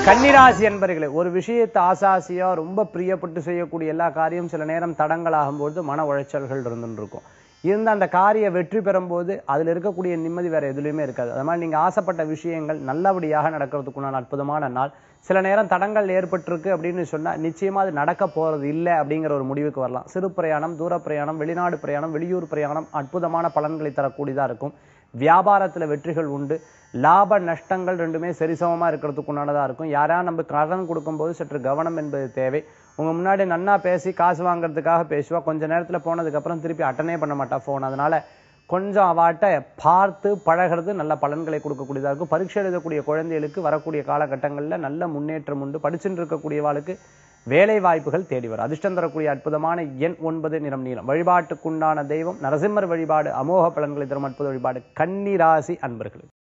கன்னிராசி என்பர்களே ஒரு விஷயத்தை ஆசாசியா ரொம்ப பிரியப்பட்டு செய்யக்கூடிய எல்லா காரியம் சில நேரம் தடங்கள் ஆகும்போது மன உளைச்சல்கள் இருந்துன்னு இருக்கும் இருந்த அந்த காரிய வெற்றி பெறும்போது அதுல இருக்கக்கூடிய நிம்மதி வேற எதுலையுமே இருக்காது அது மாதிரி நீங்க ஆசைப்பட்ட விஷயங்கள் நல்லபடியாக நடக்கிறதுக்குண்டான அற்புதமான நாள் சில நேரம் தடங்கள் ஏற்பட்டிருக்கு அப்படின்னு சொன்னா நிச்சயமா அது நடக்க போறது இல்லை அப்படிங்கிற ஒரு முடிவுக்கு வரலாம் சிறு பிரயாணம் தூர பிரயாணம் வெளிநாடு பிரயாணம் வெளியூர் பிரயாணம் அற்புதமான பலன்களை தரக்கூடியதா இருக்கும் வியாபாரத்துல வெற்றிகள் உண்டு லாப நஷ்டங்கள் ரெண்டுமே சரிசமமா இருக்கிறதுக்கு உண்டானதா இருக்கும் யாரா நம்ம கடன் கொடுக்கும்போது சற்று கவனம் என்பது தேவை உங்க முன்னாடி நன்னா பேசி காசு வாங்குறதுக்காக பேசுவா கொஞ்ச நேரத்துல போனதுக்கு அப்புறம் திருப்பி அட்டனே பண்ண மாட்டா போன் அதனால கொஞ்சம் அவாட்ட பார்த்து பழகிறது நல்ல பலன்களை கொடுக்கக்கூடியதா இருக்கும் பரீட்சை எழுதக்கூடிய குழந்தைகளுக்கு வரக்கூடிய காலகட்டங்கள்ல நல்ல முன்னேற்றம் உண்டு படிச்சுட்டு இருக்கக்கூடியவாளுக்கு வேலை வாய்ப்புகள் தேடி வரும் அதிர்ஷ்டம் தரக்கூடிய அற்புதமான எண் ஒன்பது நிறம் நீளம் வழிபாட்டுக்குண்டான தெய்வம் நரசிம்மர் வழிபாடு அமோக பலன்களை தரும் அற்புத வழிபாடு கன்னிராசி அன்பர்களுக்கு